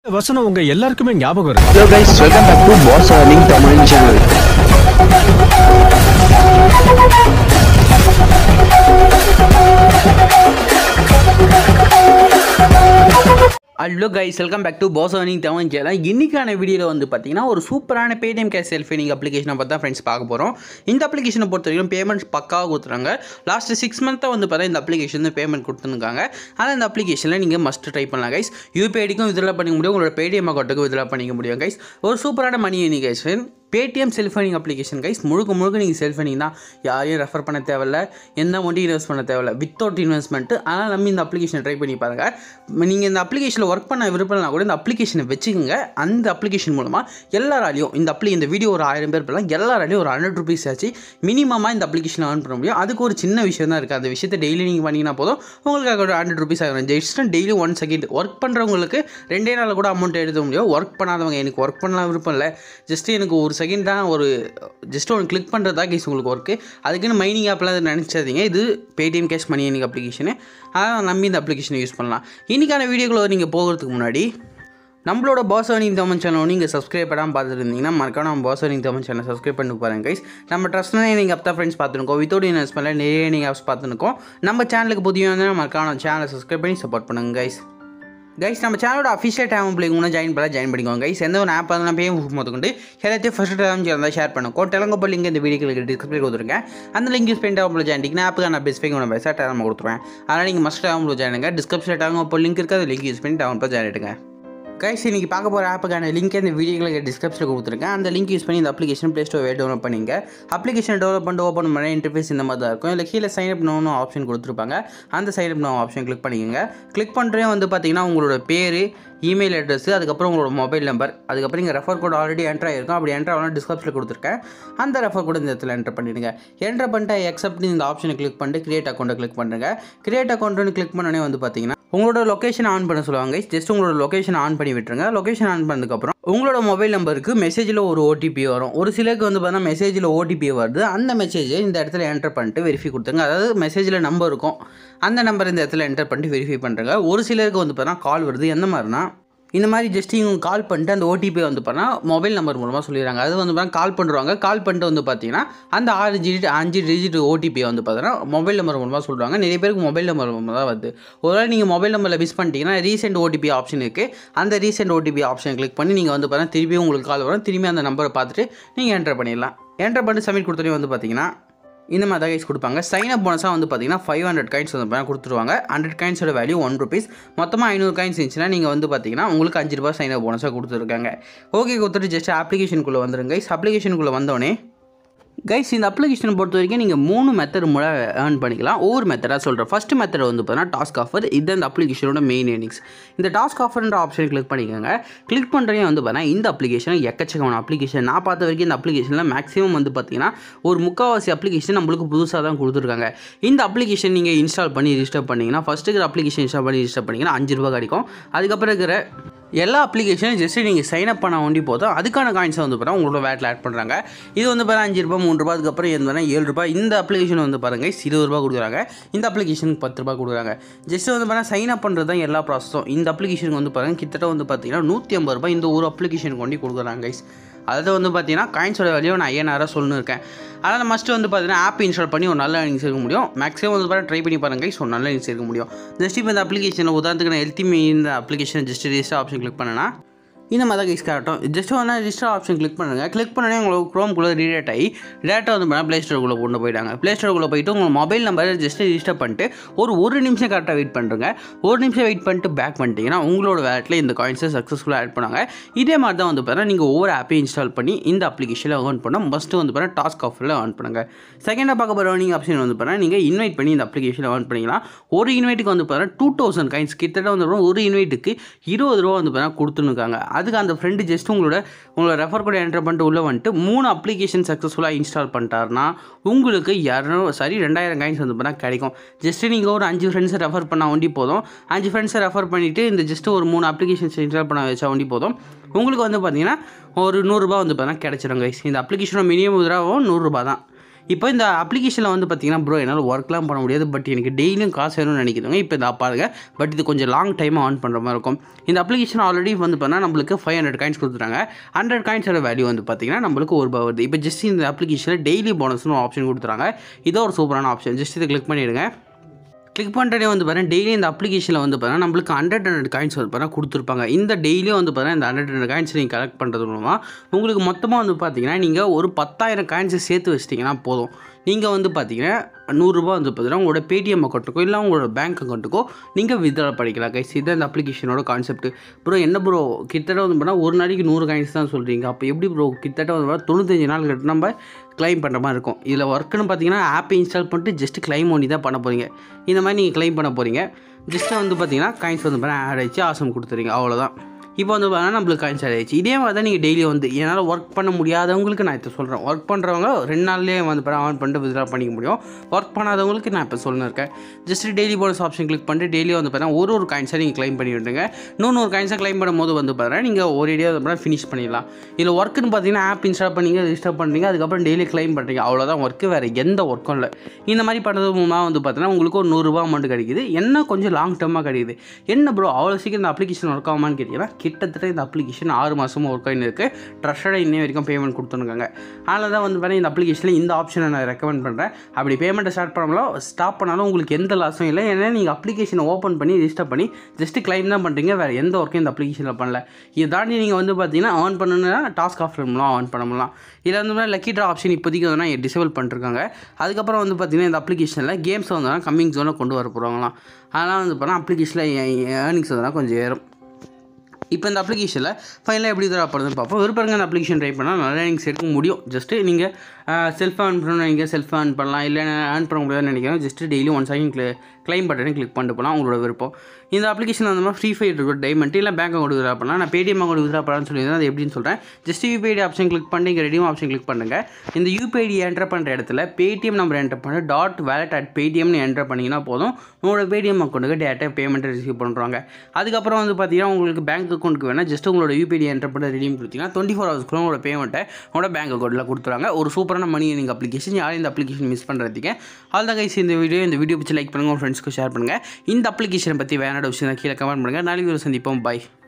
வசனம் உங்க எல்லாருக்குமே ஞாபகம் இருக்கு Hello guys, welcome back to Boss Earning Tamil channel. Hello guys welcome back to Boss Earning Tamil channel இன்னைக்கான வீடியோவில் வந்து பார்த்தீங்கன்னா ஒரு சூப்பரான பேடிஎம் கேஷ் செல்ஃப் ஏர்னிங் அப்ளிகேஷனை பற்றி தான் ஃப்ரெண்ட்ஸ் பார்க்க போகிறோம் இந்த அப்ளிகேஷனை பொறுத்த வரைக்கும் பேமெண்ட்ஸ் பக்காவாக கொடுத்துறாங்க லாஸ்ட் சிக்ஸ் மந்த்தாக வந்து பார்த்தா இந்த அப்ளிகேஷன் வந்து பேமெண்ட் கொடுத்துருக்காங்க ஆனால் இந்த அப்ளிகேஷனில் நீங்கள் மஸ்ட் ட்ரை பண்ணலாம் கைஸ் யூபிஐடிக்கும் வித்ட்ரா பண்ணிக்க முடியும் உங்களோட பேடிஎம் அக்கௌண்ட்டுக்கும் வித்ட்ரா பண்ணிக்க முடியும் கைஸ் ஒரு சூப்பரான மணி ஏர்னிகேஷன் Paytm self earning application guys முழுக்க முழுக்க நீங்கள் செல்ஃப் ஏர்னிங் தான் யாரையும் ரெஃபர் பண்ண தேவையில்ல எந்த அமௌண்ட்டும் இன்வெஸ்ட் பண்ண தேவையில்ல வித்தவுட் இன்வெஸ்ட்மெண்ட்டு ஆனால் நம்ம இந்த அப்ளிகேஷன் ட்ரை பண்ணி பாருங்கள் நீங்கள் இந்த அப்ளிகேஷனில் ஒர்க் பண்ண விருப்பம்னா கூட இந்த அப்ளிகேஷனை வச்சுக்கோங்க அந்த அப்ளிகேஷன் மூலமாக எல்லாராலையும் இந்த அப்ளி இந்த வீடியோ ஒரு ஆயிரம் பேர் பண்ணலாம் எல்லாராலையும் ஒரு ஹண்ட்ரட் ருபீஸ் ஆச்சு மினிமமாக இந்த அப்ளிகேஷன் ஏர்ன் பண்ண முடியும் அதுக்கு ஒரு சின்ன விஷயம் தான் இருக்குது அந்த விஷயத்தை டெய்லி நீங்கள் பண்ணிங்கன்னா போதும் உங்களுக்கு ஒரு ஹண்ட்ரட் ருபீஸ் ஆகும் just daily one second work பண்ணுறவங்களுக்கு ரெண்டே நாளில் கூட அமௌண்ட் எடுக்க முடியும் ஒர்க் பண்ணாதவங்க எனக்கு ஒர்க் பண்ணலாம் விருப்பம் இல்லை ஜஸ்ட் எனக்கு ஒரு செகண்ட் தான் ஒரு ஜஸ்ட் ஒன்று கிளிக் பண்ணுறது தான் கேஸ் உங்களுக்கு ஒர்க்கு அதுக்குன்னு மைனிங் ஆப்லாம் நினச்சாதீங்க இது பேடிஎம் கேஷ் மணி எனக்கு அப்ளிகேஷனு அதான் நம்பி இந்த அப்ளிகேஷனை யூஸ் பண்ணலாம் இன்றைக்கான வீடியோக்குள்ள நீங்கள் போகிறதுக்கு முன்னாடி நம்மளோட பாஸ் ஏர்னிங் தமிழ் சேனல் நீங்கள் சப்ஸ்கிரைப் பண்ணாமல் பார்த்துட்டு இருந்தீங்கன்னா மறக்காம நம்ம Boss Earning Tamil channel subscribe பண்ணி பாருங்க கைஸ் நம்ம ட்ரஸ்ட்னே நீங்கள் அப்போ ஃப்ரெண்ட்ஸ் பார்த்துருக்கோம் வித்தவுட் இன்வெஸ்ட்மெண்ட்டில் நிறைய நீங்கள் ஆப்ஸ் பார்த்துருக்கோம் நம்ம சேனலுக்கு புதிய வந்து மறக்காம நம்ம சேனலை சப்ஸ்கிரைப் பண்ணி சப்போர்ட் பண்ணுங்க கைஸ் கைஸ் நம்ம சேனலோட அஃபிஷியல் டைம் உங்களுக்கு முன்னே ஜாயின் பண்ணலாம் ஜாயின் பண்ணிக்கோங்க கைஸ் எந்த ஒரு ஆப் அதெல்லாம் பேயும் முதற்கொண்டு எல்லாத்தையும் ஃபஸ்ட் டைம் இருந்தால் ஷேர் பண்ணுங்க தெலுங்கு லிங்க் இந்த வீடியோக்கு டிஸ்கிரிப்ஷன் கொடுத்துருக்கேன் அந்த லிங்க் யூஸ் பண்ணி டவுன்லோட் ஜாயின் பண்ணிங்கன்னா ஆப்புக்கு நான் பெஸ்ட் உங்கள் பைசா டைம் கொடுத்துருவேன் அதனால் நீங்கள் மஸ்ட் டவுன்லோட் ஜாயின் பண்ணுங்க டிஸ்கிரிப்ஷன் டைம் இப்போ லிங்க் இருக்குது அந்த லிங்க் யூஸ் பண்ணி டவுன்லோட் ஜாயின் எடுங்க கைஸ் இன்றைக்கி பார்க்க போகிற ஆப்புக்கான லிங்க் இந்த வீடியோக்கு டிஸ்கிரிப்ஷனில் கொடுத்துருக்கேன் அந்த லிங்க் யூஸ் பண்ணி இந்த அப்ளிகேஷன் ப்ளே ஸ்டோர் டவுன்லோட் பண்ணிங்க அப்ளிகேஷன் டெவலப் பண்ணிட்டு ஓப்பன் பண்ண இன்டர்ஃபேஸ் இந்த மாதிரி தான் இருக்கும் இல்லை கீழே சைன் அப் நோன்னு ஆப்ஷன் கொடுத்துருப்பாங்க அந்த sign up no option click பண்ணிக்கோங்க கிளிக் பண்ணுறே வந்து பார்த்தீங்கன்னா உங்களோட பேர் இமெயில் அட்ரஸ் அதுக்கப்புறம் உங்களோட மொபைல் நம்பர் அதுக்கப்புறம் இங்கே ரெஃபர் கோட் ஆல்ரெடி என்ட்ரு ஆகிருக்கும் அப்படி என்ட்ரு ஆகணும் டிஸ்கிரிப்ஷனில் கொடுத்துருக்கேன் அந்த ரெஃபர் கோட் இந்த இடத்துல என்ட்ரு பண்ணிடுங்க என்ட்ரு பண்ணிட்டு எக்ஸப்ட் இந்த ஆப்ஷனை கிளிக் பண்ணிட்டு கிரியேட் அக்கௌண்ட்டை கிளிக் பண்ணுங்க கிரியேட் அக்கௌண்ட்டுன்னு கிளிக் பண்ணோடனே வந்து பார்த்தீங்கன்னா உங்களோட லொக்கேஷன் ஆன் பண்ண சொல்லுவாங்க ஜஸ்ட் உங்களோட லொக்கேஷன் ஆன் பண்ணி விட்டுருங்க லொக்கேஷன் ஆன் பண்ணதுக்கப்புறம் உங்களோட மொபைல் நம்பருக்கு மெசேஜில் ஒரு ஓடிபி வரும் ஒரு சிலருக்கு வந்து பார்த்தீங்கன்னா மெசேஜில் ஓடிபி வருது அந்த மெசேஜை இந்த இடத்துல என்டர் பண்ணிட்டு வெரிஃபை கொடுத்துருங்க அதாவது மெசேஜில் நம்பர் இருக்கும் அந்த நம்பர் இந்த இடத்துல என்டர் பண்ணிட்டு வெரிஃபை பண்ணுறங்க ஒரு சிலருக்கு வந்து பார்த்தீங்கன்னா கால் வருது எந்த மாதிரினா இந்த மாதிரி ஜஸ்ட் இவங்க கால் பண்ணிட்டு அந்த ஓடிபி வந்து பார்த்தீங்கன்னா மொபைல் நம்பர் மூலமாக சொல்லிடுறாங்க அது வந்து பார்த்தீங்கன்னா கால் பண்ணுறாங்க கால் பண்ணிட்டு வந்து பார்த்தீங்கன்னா அந்த ஆறு டிஜிட் அஞ்சு டிஜிட் ஓடிபி வந்து பார்த்தீங்கன்னா மொபைல் நம்பர் மூலமாக சொல்கிறாங்க நிறைய பேருக்கு மொபைல் நம்பர் மூலமாக தான் வருது ஒருவேளை நீங்கள் மொபைல் நம்பரில் மிஸ் பண்ணிட்டீங்கன்னா ரீசெண்ட் ஓடிபி ஆப்ஷன் இருக்குது அந்த ரீசெண்ட் ஓடிபி ஆப்ஷன் கிளிக் பண்ணி நீங்கள் வந்து பார்த்தீங்கன்னா திருப்பி உங்களுக்கு கால் வரும் திரும்பி அந்த நம்பரை பார்த்துட்டு நீங்கள் என்டர் பண்ணிடலாம் என்டர் பண்ணிட்டு சப்மிட் கொடுத்தோடனே வந்து பார்த்தீங்கன்னா இந்த மாதிரி தான் கைஸ் கொடுப்பாங்க சைன் அப் போனஸாக வந்து பார்த்தீங்கன்னா ஃபைவ் ஹண்ட்ரட் காயின்ஸ் வந்து பார்த்தீங்கன்னா கொடுத்துருவாங்க ஹண்ட்ரட் காயின்ஸோட வேல்யூ ஒன் ருபீஸ் மொத்தமாக ஐநூறு காயின்ஸ் இருந்துச்சுன்னா நீங்கள் வந்து பார்த்தீங்கன்னா உங்களுக்கு அஞ்சு ரூபாய் சைன் அப் போனஸாக கொடுத்துருக்காங்க ஓகே கொடுத்துட்டு ஜஸ்ட் அப்ளிகேஷனுக்குள்ளே வந்துருங்க கைஸ் அப்ளிகேஷனுக்குள்ளே வந்தோடனே கைஸ் இந்த அப்ளிகேஷன் பொறுத்த வரைக்கும் நீங்கள் மூணு மெத்தட் மூலம் ஏர்ன் பண்ணிக்கலாம் ஒவ்வொரு மெத்தடாக சொல்கிறேன் ஃபஸ்ட் மெத்தட் வந்து பார்த்தீங்கன்னா டாஸ்க் ஆஃபர் இது இந்த அப்ளிகேஷனோட மெயின் ஏர்னிங்ஸ் இந்த டாஸ்க் ஆஃபர்ன்ற ஆப்ஷன் கிளிக் பண்ணிக்கோங்க கிளிக் பண்ணுறதே வந்து பார்த்தீங்கன்னா இந்த அப்ளிகேஷன் எக்கச்சக்கமான அப்ளிகேஷன் நான் பார்த்த வரைக்கும் இந்த அப்ளிகேஷனில் மேக்ஸிமம் வந்து பார்த்தீங்கன்னா ஒரு முக்கால்வாசி அப்ளிகேஷன் நம்மளுக்கு புதுசாக தான் கொடுத்துருக்காங்க இந்த அப்ளிகேஷன் நீங்கள் இன்ஸ்டால் பண்ணி ரிஜிஸ்டர் பண்ணிங்கன்னா ஃபஸ்ட்டு இருக்கிற அப்ளிகேஷன் இன்ஸ்டால் பண்ணி ரிஜிஸ்டர் பண்ணிங்கன்னா அஞ்சு ரூபா கிடைக்கும் அதுக்கப்புறம் இருக்கிற எல்லா அப்ளிகேஷனும் ஜஸ்ட் நீங்கள் சைன் அப் பண்ண வேண்டி போதும் அதுக்கான காயின்ஸை வந்து பார்த்தா உங்களோட வேட்டில் ஆட் பண்ணுறாங்க இது வந்து பார்த்தா அஞ்சு ரூபா மூணு ரூபா அதுக்கப்புறம் எந்த ஏழு ரூபாய் இந்த அப்ளிகேஷன் வந்து பாருங்க இருபது ரூபா கொடுக்குறாங்க இந்த அப்ளிகேஷனுக்கு பத்து ரூபா கொடுக்குறாங்க ஜஸ்ட் வந்து பார்த்தா சைன் அப் பண்ணுறது தான் எல்லா ப்ராசஸும் இந்த அப்ளிகேஷனுக்கு வந்து பாருங்க கிட்டத்தட்ட வந்து பார்த்தீங்கன்னா நூற்றி ஐம்பது ரூபாய் இந்த ஒரு அப்ளிகேஷனுக்கு கொண்டு கொடுக்குறாங்க கைஸ் அதாவது வந்து பார்த்தீங்கன்னா காயின்ஸோட வேல்யூ நான் ஐயனாயிரம் சொல்லணும் இருக்கேன் அதனால் மஸ்ட்டு வந்து பார்த்தீங்கன்னா ஆப் இன்ஸ்டால் பண்ணி ஒரு நல்ல earnings இருக்க முடியும் மேக்ஸிமம் வந்து பார்த்தா ட்ரை பண்ணி பாருங்க ஸோ நல்ல earnings இருக்க முடியும் ஜஸ்ட் இப்போ இந்த அப்ளிகேஷனில் உதாரணத்துக்கு நான் ஹெல்த்தி இந்த application just register option click பண்ணேன்னா இந்த மாதிரி தான் கைஸ் காட்டும் ஜஸ்ட் வந்து ரிஜிஸ்டர் ஆப்ஷன் கிளிக் பண்ணுங்கள் கிளிக் பண்ணனே உங்களுக்கு க்ரோம்குள்ளே ரீடேட் ஆகி டேட்டா வந்து பண்ணால் ப்ளே ஸ்டோருக்குள்ளே கொண்டு போயிட்டாங்க ப்ளே ஸ்டோருக்குள்ளே போயிட்டு உங்கள் மொபைல் நம்பரை ஜஸ்ட் ரிஜிஸ்டர் பண்ணிட்டு ஒரு ஒரு நிமிஷம் கரெக்டாக வெயிட் பண்ணுறங்க ஒரு நிமிஷம் வெயிட் பண்ணிட்டு பேக் பண்ணிட்டீங்கன்னா உங்களோட வேலட்டில் இந்த காயின்ஸை சக்ஸஸ்ஃபுல்லாக ஆட் பண்ணாங்க இதே மாதிரி தான் வந்து பார்த்தீங்கன்னா நீங்கள் ஒவ்வொரு ஆப்பையும் இன்ஸ்டால் பண்ணி இந்த அப்ளிகேஷனில் ஏர்ன் பண்ணால் மஸ்ட்டு வந்து பார்த்தீங்கன்னா டாஸ்க் ஆஃபரில் ஏர்ன் பண்ணுங்க செகண்டாக பார்க்க போகிற ஏர்னிங் ஆப்ஷன் வந்து பார்த்தீங்கன்னா நீங்கள் இன்வைட் பண்ணி இந்த அப்ளிகேஷனில் ஏர்ன் பண்ணிக்கலாம் ஒரு இன்வைட்டுக்கு வந்து பார்த்தீங்கன்னா டூ தௌசண்ட் காயின்ஸ் கிட்டத்தட்ட வந்து பார்த்தீங்கன்னா ஒரு இன்வைட்டுக்கு இருபது ரூபா வந்து பார்த்தீங்கன்னா கொடுத்துருக்காங்க அதுக்கு அந்த ஃப்ரெண்டு ஜஸ்ட் உங்களோட உங்களோட ரெஃபர் கூட என்டர் பண்ணிட்டு உள்ளே வந்துட்டு மூணு அப்ளிகேஷன் சக்ஸஸ்ஃபுல்லாக இன்ஸ்டால் பண்ணிட்டாருன்னா உங்களுக்கு இரநூறு சரி ரெண்டாயிரம் காயின்ஸ் வந்து பார்த்தா கிடைக்கும் ஜஸ்ட் நீங்கள் ஒரு அஞ்சு ஃப்ரெண்ட்ஸை ரெஃபர் பண்ண ஒண்டி போதும் அஞ்சு ஃப்ரெண்ட்ஸை ரெஃபர் பண்ணிவிட்டு இந்த ஜஸ்ட் ஒரு மூணு அப்ளிகேஷன்ஸ் இன்ஸ்டால் பண்ண வச்சா ஒண்டி போதும் உங்களுக்கு வந்து பார்த்தீங்கன்னா ஒரு நூறுரூபா வந்து பார்த்தீங்கன்னா கிடச்சிரும் கைஸ் இந்த அப்ளிகேஷனோட மினிமம் ரூபாவும் நூறுரூபா தான் இப்போ இந்த அப்ளிகேஷனில் வந்து பார்த்தீங்கன்னா ப்ரோ என்னால் ஒர்க்லாம் பண்ண முடியாது பட் எனக்கு டெய்லியும் காசு வேணும்னு நினைக்கிறவங்க இப்போ இதை பாருங்க பட் இது கொஞ்சம் லாங் டைமாக ஆன் பண்ணுற மாதிரி இருக்கும் இந்த அப்ளிகேஷன் ஆல்ரெடி வந்து பார்த்தா நம்மளுக்கு ஃபைவ் ஹண்ட்ரட் காயின்ஸ் கொடுத்துட்டாங்க ஹண்ட்ரட் காயின்ஸோட வேல்யூ வந்து பார்த்தீங்கன்னா நம்மளுக்கு ஒரு ரூபாய் வருது இப்போ ஜஸ்ட் இந்த அப்ளிகேஷனில் டெய்லி போனஸ்னு ஆப்ஷன் கொடுத்துறாங்க இதோ ஒரு சூப்பரான ஆப்ஷன் ஜஸ்ட் இதை கிளிக் பண்ணிவிடுங்க கிளிக் பண்ணுறதே வந்து பாருங்கள் டெய்லி இந்த அப்ளிகேஷனில் வந்து பார்த்தீங்கன்னா நம்மளுக்கு ஹண்ட்ரட் ஹண்ட்ரட் காயின்ஸ் வந்து பார்த்தீங்கன்னா கொடுத்துருப்பாங்க இந்த டெய்லியும் வந்து பார்த்தீங்கன்னா இந்த ஹண்ட்ரட் ஹண்ட்ரட் காயின்ஸ் நீங்கள் கலெக்ட் பண்ணுறது மூலமாக உங்களுக்கு மொத்தமாக வந்து பார்த்தீங்கன்னா நீங்கள் ஒரு பத்தாயிரம் காயின்ஸை சேர்த்து வச்சிட்டிங்கன்னா போதும் நீங்கள் வந்து பார்த்தீங்கன்னா நூறுரூபா வந்து பார்த்தீங்கன்னா உங்களோட பேடிஎம் அக்கௌண்ட்டுக்கோ இல்லை உங்களோட பேங்க் அக்கௌண்ட்டுக்கோ நீங்கள் வித்ரா பண்ணிக்கலாம் கைஸ் இதுதான் இந்த அப்ளிகேஷனோட கான்செப்ட் ப்ரோ என்ன ப்ரோ கிட்டத்தட்ட வந்து பார்த்தா ஒரு நாளைக்கு நூறு காயின்ஸ் தான் சொல்கிறீங்க அப்போ எப்படி ப்ரோ கிட்டத்தட்ட வந்து பார்த்தா தொண்ணூத்தஞ்சு நாள் கிட்ட நம்ம க்ளைம் பண்ணுற மாதிரி இருக்கும் இதில் ஒர்க்குன்னு பார்த்தீங்கன்னா ஆப்பை இன்ஸ்டால் பண்ணிட்டு ஜஸ்ட் க்ளைம் ஒன்றி தான் பண்ண போகிறீங்க இந்த மாதிரி நீங்கள் க்ளைம் பண்ண போகிறீங்க ஜஸ்ட்டு வந்து பார்த்தீங்கன்னா காயின்ஸ் வந்து பார்த்தா ஆட் ஆயிடுச்சு ஆசம் கொடுத்துறீங்க அவ்வளோதான் இப்போ வந்து பார்த்தீங்கன்னா நம்மளுக்கு காயின்ஸ் ஆட் ஆயிடுச்சு இதே மாதிரி தான் நீங்கள் டெய்லி வந்து என்னால் ஒர்க் பண்ண முடியாதவங்களுக்கு நான் இப்போ சொல்கிறேன் ஒர்க் பண்ணுறவங்க ரெண்டு நாள்லேயே வந்து பார்த்தா ஆன் பண்ணிட்டு வித்ரா பண்ணிக்க முடியும் ஒர்க் பண்ணாதவங்களுக்கு நான் இப்போ சொல்லிருக்கேன் just daily bonus option click பண்ணிட்டு டெய்லி வந்து பார்த்தீங்கன்னா ஒரு ஒரு காயின்ஸாக நீங்கள் க்ளைம் பண்ணி விட்டுங்க நூறு நூறு காயின்ஸாக க்ளைம் பண்ணும்போது வந்து பார்த்தீங்கன்னா நீங்கள் ஒரேடியாக வந்து பார்த்தீங்கன்னா ஃபினிஷ் பண்ணிடலாம் இதில் ஒர்க்குன்னு பார்த்தீங்கன்னா ஆப் இன்ஸ்டால் பண்ணீங்க ரிஜிஸ்டர் பண்ணுறீங்க அதுக்கப்புறம் டெய்லி க்ளைம் பண்ணுறீங்க அவ்வளோதான் ஒர்க்கு வேறு எந்த ஒர்க்கும் இல்லை இந்த மாதிரி பண்ணுறது மூலமாக வந்து பார்த்தீங்கன்னா உங்களுக்கு ஒரு நூறுரூவா அமௌண்ட் கிடைக்குது என்ன கொஞ்சம் லாங் டேர்மாக கிடைக்குது என்ன ப்ரோ அவ்வளோ சீக்கிரம் இந்த அப்ளிகேஷன் ஒர்க் ஆகுமான்னு கேட்டிங்கன்னா கிட்டத்தட்ட இந்த அப்ளிகேஷன் ஆறு மாதமும் ஒர்க் ஆகின்னு இருக்குது ட்ரஸ்டடாக இன்னை வரைக்கும் பேமெண்ட் கொடுத்துருக்காங்க அதனால தான் வந்து பார்த்தீங்கன்னா இந்த அப்ளிகேஷனில் இந்த ஆப்ஷனை நான் ரெக்கமெண்ட் பண்ணுறேன் அப்படி பேமெண்ட்டை ஸ்டார்ட் பண்ணாலும் ஸ்டாப் பண்ணாலும் உங்களுக்கு எந்த லாஸும் இல்லை ஏன்னா நீங்கள் அப்ளிகேஷனை ஓப்பன் பண்ணி ரிஜிஸ்டர் பண்ணி ஜஸ்ட் கிளைம் தான் பண்ணுறீங்க வேறு எந்த ஒர்க்கும் இந்த அப்ளிகேஷனில் பண்ணல இதை தாண்டி நீங்கள் வந்து பார்த்தீங்கன்னா ஆன் பண்ணணும்னா டாஸ்க் ஆஃபர் மூலம் ஆன் பண்ண முடியலாம் இதில் வந்து லக்கி ட்ரா ஆப்ஷன் இப்போதைக்கு வந்து டிசேபிள் பண்ணிருக்காங்க அதுக்கப்புறம் வந்து பார்த்தீங்கன்னா இந்த அப்ளிகேஷனில் கேம்ஸ் வந்து கம்மிங் ஜோனில் கொண்டு வர போகிறாங்களாம் அதனால் வந்து பார்த்தா அப்ளிகேஷனில் ஏர்னிங்ஸ் வந்து கொஞ்சம் ஏறும் இப்போ இந்த அப்ளிகேஷனில் ஃபைனலாக எப்படி தர போகிறதுன்னு பார்ப்போம் விருப்பங்க இந்த அப்ளிகேஷன் ட்ரை பண்ணால் நல்லா ஏர்னிங்ஸ் எடுக்க முடியும் ஜஸ்ட்டு நீங்கள் செல்ஃப் ஏர்ன் பண்ணணும்னு நினைக்க செல்ஃப் ஏர்ன் பண்ணலாம் இல்லை ஏர்ன் பண்ண முடியாதுன்னு நினைக்கிறேன் ஜஸ்ட்டு டெய்லி ஒன் செகண்ட் க்ளி க்ளைம் பட்டனை கிளிக் பண்ணிட்டு போகலாம் உங்களோட விருப்பம் இந்த அப்ளிகேஷன் அந்த மாதிரி ஃப்ரீ ஃபயர் இருக்கும் டைமண்ட் இல்லை பேங்க் அக்கௌண்ட் வித்ரா பண்ணலாம் நான் பேடிஎம் அக்கௌண்ட் வித்ரா பண்ணலாம்னு சொல்லியிருந்தேன் அது எப்படின்னு சொல்கிறேன் ஜஸ்ட் யூபிஐடி ஆப்ஷன் கிளிக் பண்ணி இங்கே ரெடியும் ஆப்ஷன் கிளிக் பண்ணுங்கள் இந்த யூபிஐடி என்டர் பண்ணுற இடத்துல பேடிஎம் நம்பர் என்டர் பண்ணி டாட் வேலட் அட் பேடிஎம்னு என்டர் பண்ணிங்கன்னா போதும் உங்களோட பேடிஎம் அக்கௌண்ட்டுக்கு டேட்டா பேமெண்ட் ரிசீவ் பண்ணுறாங்க அதுக்கப்புறம் வந்து பார்த்தீங்கன்னா உங்களுக்கு பேங்க் அக்கௌண்ட்டுக்கு வேணால் ஜஸ்ட் உங்களோட யூபிஐடி என்டர் பண்ணி ரெடியும் கொடுத்தீங்கன்னா டுவெண்ட்டி ஃபோர் ஹவர்ஸ்க்குள்ள உங்களோட பேமெண்ட்டை உங்களோட பேங்க் அக்கௌண்ட்டில் கொடுத்துறாங்க ஒரு சூப்பரான மணி ஏர்னிங் அப்ளிகேஷன் யாரும் இந்த அப்ளிகேஷன் மிஸ் பண்ணுறதுக்கு ஆல் தான் கைஸ் இந்த வீடியோ இந்த வீடியோ பிடிச்சி லைக் பண்ணுங்கள் உங்கள் ஃப்ரெண்ட்ஸ்க்கு ஷேர் பண்ணுங்கள் இந்த அப்ளிகேஷனை பற்றி வேணாட விஷயம் கீழே கமெண்ட் பண்ணுங்கள் நாளைக்கு ஒரு சந்திப்போம் பாய்